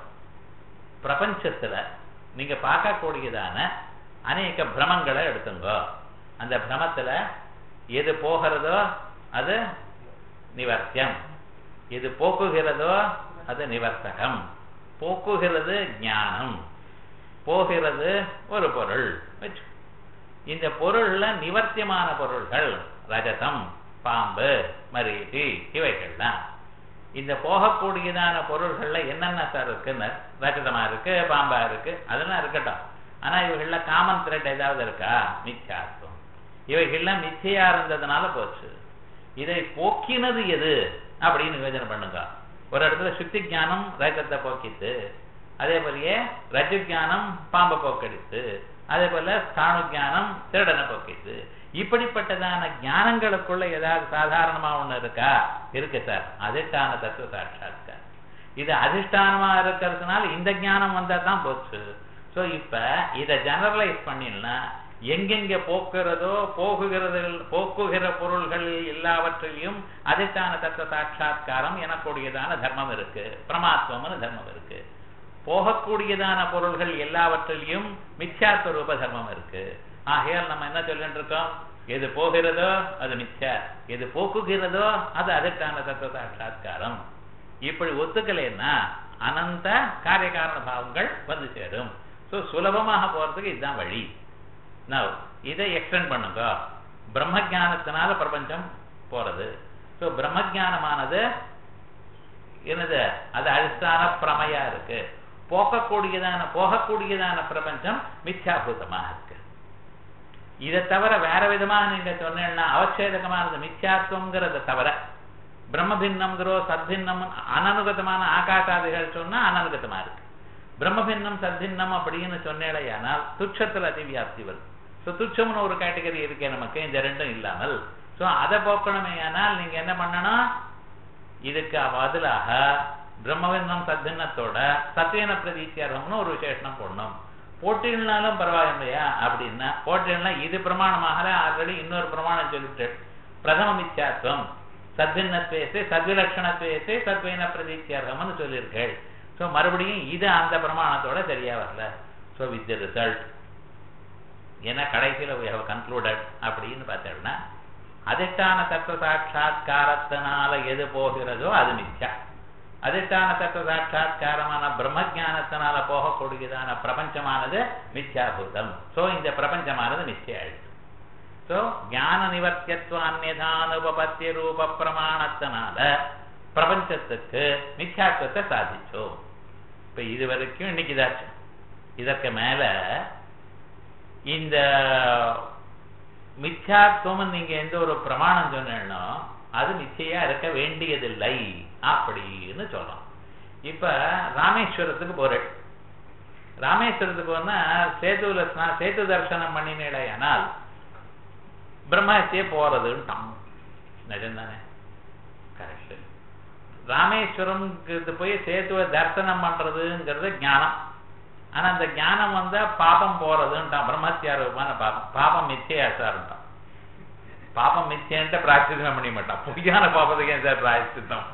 பிரபஞ்சத்துல நீங்க பார்க்கக்கூடியதான அநேக பிரமங்களை எடுத்துங்க அந்த பிரமத்துல எது போகிறதோ அது நிவர்த்தியம் எது போக்குகிறதோ அது நிவர்த்தகம் போக்குகிறது ஞானம் போகிறது ஒரு பொருள் வச்சு இந்த பொருள்ல நிவர்த்தியமான பொருள்கள் ரஜதம் பாம்பு மரீச்சி இவைகள்லாம் இந்த போகக்கூடியதான பொருள்கள்ல என்னென்ன சார் இருக்குன்னு ரஜதமா இருக்கு பாம்பா இருக்கு அதெல்லாம் இருக்கட்டும் ஆனா இவைகள்ல காமன் த்ரெட் ஏதாவது இருக்கா மித்யாத்வம் இவைகள்லாம் மிச்சையா இருந்ததுனால போச்சு இதை போக்கினது எது அப்படின்னு யோஜனை பண்ணுங்க ஒரு இடத்துல சுத்தி ஞானம் ரஜத்தை போக்கித்து அதே போலயே ரஜு ஞானம் பாம்பை போக்கடித்து அதே போல ஸ்தானு ஞானம் திருடனை போக்கித்து இப்படிப்பட்டதான ஞானங்களுக்குள்ள ஏதாவது சாதாரணமா ஒண்ணு இருக்கா இருக்கு சார் அதிஷ்டான தத்துவ சாட்சாத்கார் இது அதிஷ்டானமா இருக்கிறதுனால இந்த ஞானம் வந்தா தான் போச்சு சோ இப்ப இதை ஜெனரலைஸ் பண்ணினா எங்கெங்க போக்குறதோ போகுகிறது போக்குகிற பொருள்கள் எல்லாவற்றிலையும் அதிஷ்டான தத்துவ சாட்சா்காரம் எனக்கூடியதான தர்மம் இருக்கு பிரமாத்வம்னு தர்மம் இருக்கு போகக்கூடியதான பொருள்கள் எல்லாவற்றிலையும் மித்யாத்வரூப தர்மம் இருக்கு ஆகையால் நம்ம என்ன சொல்லிட்டு இருக்கோம் எது போகிறதோ அது மிச்ச எது போக்குகிறதோ அது அதிஷ்டான தத்துவ சாட்சா்காரம் இப்படி ஒத்துக்கலைன்னா அனந்த காரியகாரண பாவங்கள் வந்து சேரும் ஸோ சுலபமாக போறதுக்கு இதுதான் வழி நவ் இதை எக்ஸ்டெண்ட் பண்ணுங்க பிரம்ம ஜானத்தினால பிரபஞ்சம் போறது ஸோ பிரம்ம ஜானமானது என்னது அது அடிஸ்தான பிரமையா இருக்கு போக்கக்கூடியதான போகக்கூடியதான பிரபஞ்சம் மித்யாபூதமா இருக்கு இதை தவிர வேற விதமா நீங்க சொன்னீங்கன்னா அவச்சேதகமானது மித்யாத்வங்கிறத தவிர பிரம்ம பின்னம்ங்கிறோ சத்பின்னம் அனனுகதமான ஆகாசாதிகள் சொன்னா அனனுகதமா இருக்கு பிரம்ம பின்னம் சத்பின்னம் அப்படின்னு சொன்னேடையானால் துச்சத்துல அதிவியாப்தி வருது ஸோ துச்சம்னு ஒரு கேட்டகரி இருக்கே நமக்கு இந்த ரெண்டும் இல்லாமல் ஸோ அதை போக்கணுமே ஆனால் நீங்க என்ன பண்ணணும் இதுக்கு பதிலாக பிரம்மவிந்தம் சத்தின்னத்தோட சத்தியன பிரதீத்தியாரம்னு ஒரு விசேஷனம் போடணும் போட்டினாலும் பரவாயில்லையா அப்படின்னா போட்டினா இது பிரமாணமாக ஆல்ரெடி இன்னொரு பிரமாணம் சொல்லிட்டு பிரதம மித்யாத்வம் சத்பின்னத்வேசே சத்விலட்சணத்வேசே சத்வேன பிரதீத்தியார்கம்னு சொல்லியிருக்கேள் ஸோ மறுபடியும் இது அந்த பிரமாணத்தோட சரியா வரல ஸோ வித் தி ரிசல்ட் ஏன்னா கடைசியில் we have concluded அப்படின்னு பார்த்தோம்னா அதிஷ்டான தத்துவ சாட்சா்காரத்தினால எது போகிறதோ அது மிச்சா அதிஷ்டான தத்துவ சாட்சா்காரமான பிரம்ம ஜானத்தினால போகக்கூடியதான பிரபஞ்சமானது மித்யாபூதம் ஸோ இந்த பிரபஞ்சமானது மிச்சையாயிடுச்சு ஸோ ஞான நிவர்த்தியத்துவ அந்நியதானுபபத்திய ரூப பிரமாணத்தினால பிரபஞ்சத்துக்கு மித்யாத்துவத்தை சாதிச்சோம் இப்ப இது வரைக்கும் இன்னைக்கு இதாச்சு இதற்கு மேல இந்த மித்யாத்துவம் நீங்க எந்த ஒரு பிரமாணம் சொன்னீங்களோ அது மிச்சையா இருக்க வேண்டியதில்லை அப்படின்னு சொல்றோம் இப்ப ராமேஸ்வரத்துக்கு போறேன் ராமேஸ்வரத்துக்கு போனா சேதுல ஸ்நா- சேது தரிசனம் பண்ணினேடையானால் பிரம்மஹத்தியே போறதுன்ட்டான் நிஜம்தானே கரெக்ட் ராமேஸ்வரம் போய் சேத்துவ தரிசனம் பண்றதுங்கிறது ஞானம் ஆனா அந்த ஞானம் வந்தா பாபம் போறதுன்ட்டான் பிரம்மத்தியாரூபமான பாபம் பாபம் மிச்சையாச்சாருன்ட்டான் பாபம் மிச்சேன்ட்டு பிராய்ச்சித்தம் பண்ணி மாட்டான் பொய்யான பாபத்துக்கு எந்த பிராய்ச்சித்தம்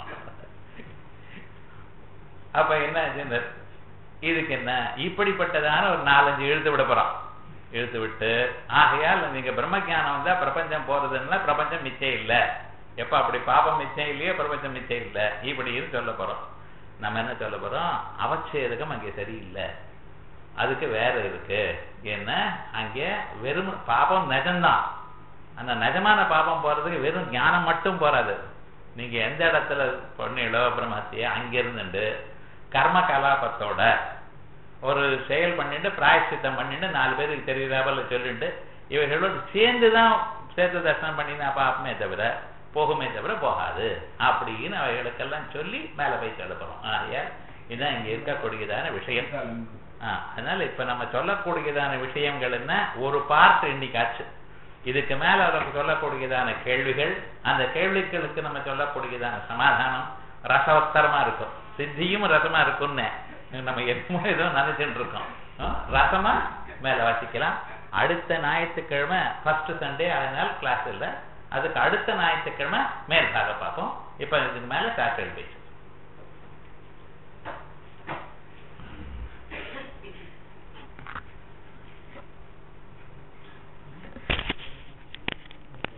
அப்ப என்ன ஆச்சுன்னு இதுக்கு என்ன இப்படிப்பட்டதான ஒரு நாலஞ்சு இழுத்து விட போறான் இழுத்து விட்டு ஆகையால் நீங்க பிரம்ம ஞானம் வந்தா பிரபஞ்சம் போறதுன்னா பிரபஞ்சம் மிச்சம் இல்ல எப்ப அப்படி பாபம் மிச்சம் இல்லையோ பிரபஞ்சம் மிச்சம் இல்ல இப்படின்னு சொல்ல போறோம் நம்ம என்ன சொல்ல போறோம் அவச்சேதகம் அங்கே சரியில்லை அதுக்கு வேற இருக்கு என்ன அங்கே வெறும் பாபம் நிஜம்தான் அந்த நிஜமான பாபம் போறதுக்கு வெறும் ஞானம் மட்டும் போறாது நீங்க எந்த இடத்துல பொண்ணீளோ பிரம்மத்திய அங்கிருந்துட்டு கர்ம கலாபத்தோட ஒரு செயல் பண்ணிட்டு பிராயசித்தம் பண்ணிட்டு நாலு பேருக்கு தெரியுறாபல சொல்லிட்டு இவைகளோடு சேர்ந்து தான் சேர்த்து தரிசனம் பண்ணினா பாப்பமே தவிர போகுமே தவிர போகாது அப்படின்னு அவைகளுக்கெல்லாம் சொல்லி மேல போய் சொல்லப்படுறோம் ஆகையால் இதுதான் இங்க இருக்கக்கூடியதான விஷயம் ஆ, அதனால இப்ப நம்ம சொல்லக்கூடியதான விஷயங்கள் என்ன ஒரு பார்ட் இன்னைக்காச்சு இதுக்கு மேல நம்ம சொல்லக்கூடியதான கேள்விகள் அந்த கேள்விகளுக்கு நம்ம சொல்லக்கூடியதான சமாதானம் ரசவத்தரமா இருக்கும் சித்தியும் ரசமா இருக்கும்னு நம்ம எப்பவும் ஏதோ நினைச்சுட்டு இருக்கோம் ஆ, ரசமா மேல வாசிக்கலாம் அடுத்த ஞாயிற்றுக்கிழமை ஃபர்ஸ்ட் சண்டே அதனால கிளாஸ் இல்லை அதுக்கு அடுத்த ஞாயிற்றுக்கிழமை மேற்பாக பார்ப்போம் இப்ப இதுக்கு மேல சாக்கள் பேச்சு